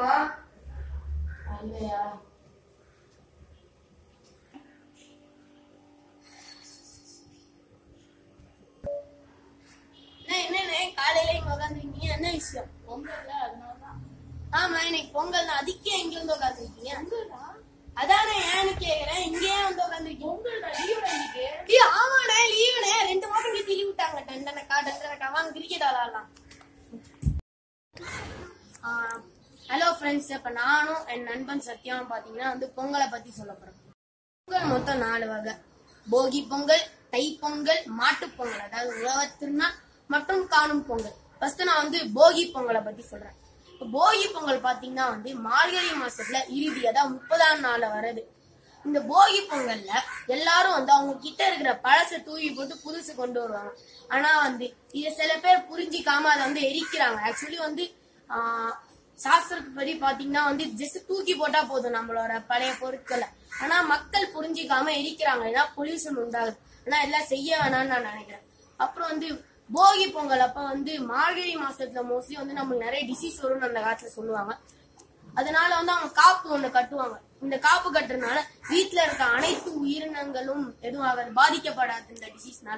வரலையாமா இல்லையா என்ன என்ன காலையில இங்க உட்காந்துருக்கீங்க என்ன விஷயம் பொங்கல்ல அதனாலதான் ஆமா இன்னைக்கு பொங்கல் தான் அதுக்கே இங்க வந்து உட்காந்துருக்கீங்க அதானே ஏன்னு கேக்குறேன் இங்கேயே வந்து உட்காந்துருக்கீங்க பொங்கல்டா லீவுடா இன்னைக்கு ஏய், ஆமாண்ணே லீவுண்ணே ரெண்டு மாசம் கழிச்சு லீவ் விட்டாங்க டண்டனக்கா டண்டனக்கா வாங்க கிரிக்கெட் விளாடலாம் ஹலோ ஃப்ரெண்ட்ஸ் இப்ப நானும் என் நண்பன் சத்யாவும் பாத்தீங்கன்னா வந்து பொங்கலை பத்தி சொல்ல போறோம் பொங்கல் மொத்தம் நாலு வகை போகி பொங்கல் தை பொங்கல் மாட்டுப் பொங்கல் அதாவது உழவர் திருநாள் மற்றும் காணும் பொங்கல் ஃபர்ஸ்ட் நான் வந்து போகி பொங்கலை பத்தி சொல்றேன் இப்ப போகி பொங்கல் பாத்தீங்கன்னா வந்து மார்கழி மாசத்துல இறுதி அதாவது முப்பதாம் நாள்ல வர்றது இந்த போகி பொங்கல்ல எல்லாரும் வந்து அவங்க கிட்ட இருக்கிற பழசை தூக்கி போட்டு புதுசு கொண்டு வருவாங்க ஆனா வந்து இத சில பேர் புரிஞ்சிக்காம அதை வந்து எரிக்கிறாங்க ஆக்சுவலி வந்து ஆஹ், சாஸ்திரத்துப்படி பாத்தீங்கன்னா வந்து ஜஸ்ட் தூக்கி போட்டா போதும் நம்மளோட பழைய பொருட்களை ஆனா மக்கள் புரிஞ்சிக்காம எரிக்கிறாங்க ஏன்னா பொல்யூஷன் உண்டாகுது ஆனா எல்லாம் செய்ய வேணாம்னு நான் நினைக்கிறேன் அப்புறம் வந்து போகி பொங்கல் அப்ப வந்து மார்கழி மாசத்துல மோஸ்ட்லி வந்து நம்மளுக்கு நிறைய டிசீஸ் வரும்னு அந்த காலத்துல சொல்லுவாங்க அதனால வந்து அவங்க காப்பு ஒண்ணு கட்டுவாங்க இந்த காப்பு கட்டுறதுனால வீட்ல இருக்க அனைத்து உயிரினங்களும் எதுவும் அவர் பாதிக்கப்படாது இந்த டிசீஸ்னால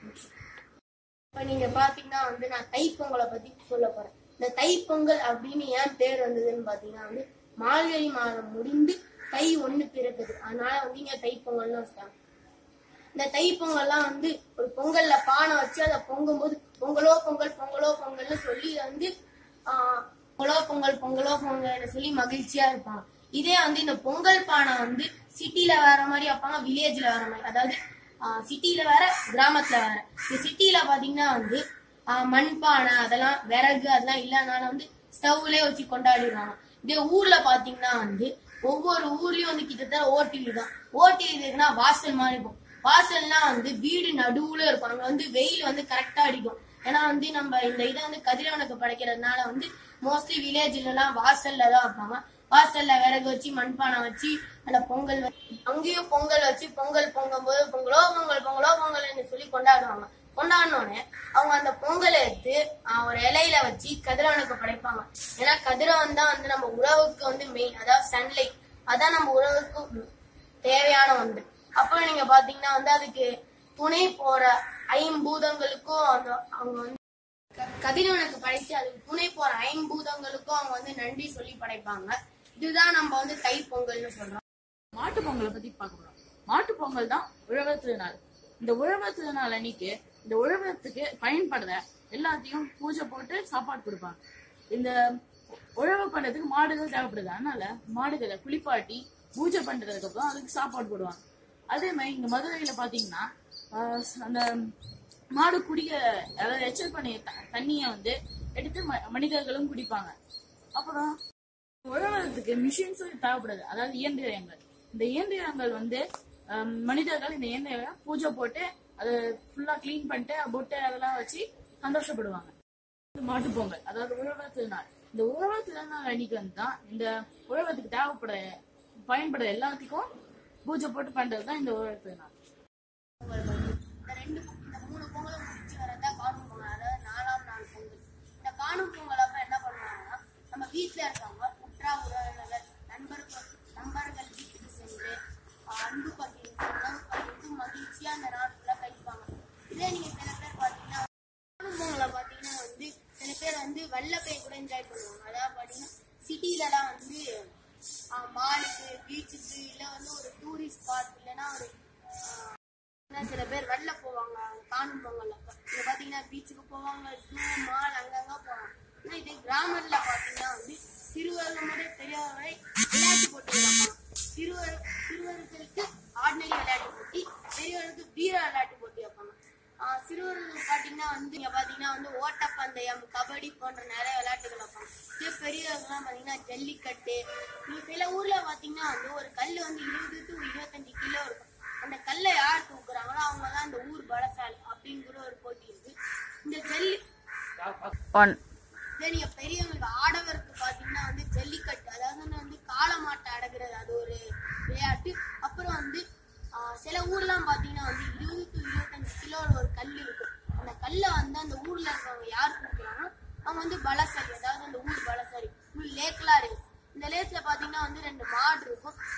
இப்ப நீங்க பாத்தீங்கன்னா வந்து நான் தைப்பொங்கலை பத்தி சொல்ல போறேன் இந்த தைப்பொங்கல் அப்படின்னு ஏன் பேர் வந்ததுன்னு பாத்தீங்கன்னா வந்து மார்கழி மாதம் முடிந்து தை ஒண்ணு பிறக்குது அதனால வந்து இங்க தைப்பொங்கல்னு வச்சாங்க இந்த தைப்பொங்கல்லாம் வந்து ஒரு பொங்கல்ல பானை வச்சு அதை பொங்கும் போது பொங்கலோ பொங்கல் பொங்கலோ பொங்கல்னு சொல்லி வந்து ஆஹ், பொங்கலோ பொங்கல் பொங்கலோ பொங்கல்னு சொல்லி மகிழ்ச்சியா இருப்பாங்க இதே வந்து இந்த பொங்கல் பானை வந்து சிட்டில வேற மாதிரி வைப்பாங்க வில்லேஜ்ல வேற மாதிரி அதாவது சிட்டில வேற கிராமத்துல வேற இந்த சிட்டில பாத்தீங்கன்னா வந்து ஆஹ், மண்பானை அதெல்லாம் விறகு அதெல்லாம் இல்லனால வந்து ஸ்டவ்லயே வச்சு கொண்டாடிடுவாங்க இதே ஊர்ல பாத்தீங்கன்னா வந்து ஒவ்வொரு ஊர்லயும் வந்து கிட்டத்தட்ட ஓடிவி தான் ஓடிவி இருக்குன்னா வாசல் மாதிரி இருக்கும் வாசல்னா வந்து வீடு நடுவுல இருக்கும் அங்க வந்து வெயில் வந்து கரெக்டா அடிக்கும் ஏன்னா வந்து நம்ம இந்த இதை வந்து கதிரவனுக்கு படைக்கிறதுனால வந்து மோஸ்ட்லி வில்லேஜ்ல எல்லாம் வாசல்ல தான் வைப்பாங்க வாசல்ல விறகு வச்சு மண்பானை வச்சு அந்த பொங்கல் வச்சு அங்கேயும் பொங்கல் வச்சு பொங்கல் பொங்கும் போது பொங்கலோ பொங்கல் பொங்கலோ பொங்கல்னு சொல்லி கொண்டாடுவாங்க கொண்டாடினோடனே அவங்க அந்த பொங்கலை எடுத்து ஆஹ், ஒரு இலையில வச்சு கதிரவனுக்கு படைப்பாங்க ஏன்னா கதிரவன் தான் வந்து நம்ம உழவுக்கு வந்து மெயின் அதாவது சன்லைட் அதான் நம்ம உழவுக்கு தேவையான ஒன்று அப்புறம் நீங்க பாத்தீங்கன்னா வந்து அதுக்கு துணை போற ஐம்பூதங்களுக்கும் அந்த அவங்க வந்து க- கதிரவனுக்கு படைச்சு அதுக்கு துணை போற ஐம்பூதங்களுக்கும் அவங்க வந்து நன்றி சொல்லி படைப்பாங்க இதுதான் நம்ம வந்து தை பொங்கல்னு சொல்றோம் மாட்டு பொங்கலை பத்தி பார்க்க போறோம் மாட்டு பொங்கல் தான் உழவர் திருநாள் இந்த உழவர் திருநாள் அன்னைக்கு இந்த உழவத்துக்கு பயன்படுற எல்லாத்தையும் பூஜை போட்டு சாப்பாடு கொடுப்பாங்க இந்த உழவு பண்றதுக்கு மாடுகள் தேவைப்படுது அதனால மாடுகளை குளிப்பாட்டி பூஜை பண்றதுக்கு அப்புறம் அதுக்கு சாப்பாடு போடுவாங்க அதே மாதிரி இங்க மதுரையில பாத்தீங்கன்னா ஆஹ், அந்த மாடு குடிக்க அதாவது எச்சல் பண்ணிய த- தண்ணிய வந்து எடுத்து ம- மனிதர்களும் குடிப்பாங்க அப்புறம் உழவரத்துக்கு மிஷின்ஸும் தேவைப்படுது அதாவது இயந்திரங்கள் இந்த இயந்திரங்கள் வந்து ஹம், மனிதர்கள் இந்த இயந்திரம் பூஜை போட்டு அதை ஃபுல்லா க்ளீன் பண்ணிட்டு பொட்டு அதெல்லாம் வச்சு சந்தோஷப்படுவாங்க இது மாட்டுப் பொங்கல் அதாவது உழவர் திருநாள் இந்த உழவர் திருநாள் அன்னைக்கு வந்து தான் இந்த உழவத்துக்கு தேவைப்பட பயன்படுற எல்லாத்துக்கும் பூஜை போட்டு பண்றது தான் இந்த உழவர் திருநாள் இந்த ரெண்டு பொ- இந்த மூணு பொங்கலும் முடிச்சு வரதா காணும் பொங்கல் அதாவது நாலாம் நாள் பொங்கல் இந்த காணும் பொங்கல் அப்ப என்ன பண்ணுவாங்கன்னா நம்ம வீட்டுல இருக்கவங்க உற்றா உறவினர்கள் நண்பர்கள் நண்பர்கள் வீட்டுக்கு சென்று ஆஹ், அன்பு பகிர்ந்து உணவு பகிர்ந்து மகிழ்ச்சியா அந்த நாள் ஃபுல்லா கழிப்பாங்க இதே நீங்க சில பேர் பாத்தீங்கன்னா காணும் பொங்கலை பாத்தீங்கன்னா வந்து சில பேர் வந்து வெள்ள போய் கூட என்ஜாய் பண்ணுவாங்க அதாவது பாத்தீங்கன்னா சிட்டிலலாம் வந்து மாலுக்கு பீச்சுக்கு இல்ல வந்து ஒரு டூரிஸ்ட் ஸ்பாட் இல்லைன்னா ஒரு ஆஹ், இன்னும் சில பேர் வெளில போவாங்க காணும் பொங்கல் அப்ப இங்க பாத்தீங்கன்னா பீச்சுக்கு போவாங்க ஜூ மால் அங்கங்க போவாங்க ஆனா இதே கிராமத்துல பாத்தீங்கன்னா வந்து சிறுவர்கள் முதல் பெரியவர் வரை விளையாட்டு போட்டி வைப்பாங்க சிறுவர் சிறுவர்களுக்கு ஆர்டினரி விளையாட்டு போட்டி பெரியவர்களுக்கு வீர விளையாட்டு போட்டி வைப்பாங்க ஆஹ் சிறுவர்கள் பாத்தீங்கன்னா வந்து இங்க பாத்தீங்கன்னா வந்து ஓட்டப்பந்தயம் கபடி போன்ற நிறைய விளையாட்டுகள் வைப்பாங்க இதே பெரியவர்கள்லாம் பாத்தீங்கன்னா ஜல்லிக்கட்டு இது சில ஊர்ல பாத்தீங்கன்னா வந்து ஒரு கல் வந்து இருபது டு இருபத்தஞ்சு கிலோ இருக்கும் அந்த கல்லை யார் தூக்குறாங்களோ அவங்க தான் அந்த ஊர் பலசாலி அப்படிங்கிற ஒரு போட்டி இருக்கு இந்த ஜல்லி ஒன் இதே நீங்க பெரியவங்களுக்கு ஆடவருக்கு பாத்தீங்கன்னா வந்து ஜல்லிக்கட்டு அதாவது வந்து காளமாட்டை அடக்குறது அது ஒரு விளையாட்டு அப்புறம் வந்து ஆஹ், சில ஊர்லாம் பாத்தீங்கன்னா வந்து இருபது டு இருபத்தஞ்சு கிலோல ஒரு கல் இருக்கும் அந்த கல்லை வந்து அந்த ஊர்ல இருக்கவங்க யார் தூக்குறாங்களோ அவங்க வந்து பலசாலி அதாவது அந்த ஊர் பலசாலி ஃபுல் லேக்லாம் இருக்கு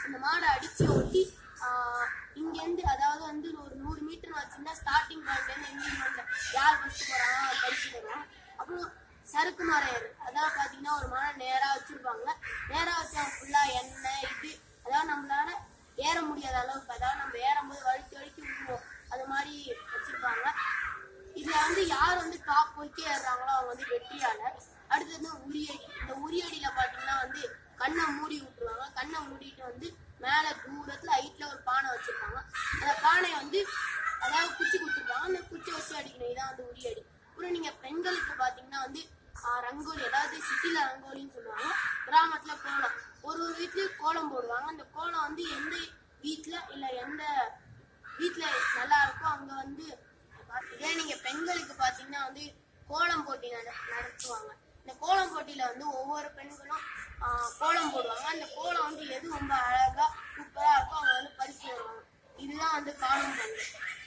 இந்த மாடை அடிச்சு ஒட்டி ஆஹ், இங்கேருந்து அதாவது வந்து ஒரு நூறு மீட்டர் வச்சிருந்தா ஸ்டார்டிங் பாயிண்ட்லேருந்து எங்கேயும் வந்து யார் ஃபர்ஸ்ட் போறாங்க பரிசு தருவோம் அப்புறம் சறுக்கு மரம் ஏறு அதாவது பார்த்தீங்கன்னா ஒரு மரம் நேராக வச்சிருப்பாங்க நேராக வச்சா ஃபுல்லாக எண்ணெய் இது அதாவது நம்மளால ஏற முடியாத அளவுக்கு அதாவது நம்ம ஏறும்போது வழுக்கி வழுக்கி விழுவோம் அது மாதிரி வச்சிருப்பாங்க இதுல வந்து யார் வந்து டாப் போய்க்கே ஏறுறாங்களோ அவங்க வந்து வெற்றியாளர் அடுத்தது வந்து உரியடி இந்த உரியடியில பாத்தீங்கன்னா வந்து கண்ணை மூடி விட்டுருவாங்க கண்ணை மூடிட்டு வந்து மேல தூரத்துல ஹைட்ல ஒரு பானை வச்சிருப்பாங்க அந்த பானையை வந்து அதாவது குச்சி கொடுத்துருப்பாங்க அந்த குச்சி வச்சு அடிக்கணும் இதான் வந்து உரியடி அப்புறம் நீங்க பெண்களுக்கு பாத்தீங்கன்னா வந்து ஆஹ், ரங்கோலி அதாவது சிட்டில ரங்கோலின்னு சொல்லுவாங்க கிராமத்துல கோலம் ஒரு ஒரு வீட்லயும் கோலம் போடுவாங்க அந்த கோலம் வந்து எந்த வீட்ல இல்ல எந்த வீட்ல நல்லா இருக்கோ அங்க வந்து இதே நீங்க பெண்களுக்கு பாத்தீங்கன்னா வந்து கோலம் போட்டி நட- நடத்துவாங்க இந்த கோலம் போட்டியில வந்து ஒவ்வொரு பெண்களும் ஆஹ், கோலம் போடுவாங்க அந்த கோலம் வந்து எது ரொம்ப அழகா சூப்பரா இருக்கோ அவங்க வந்து பரிசு வருவாங்க இதுதான் வந்து காணும் பொங்கல்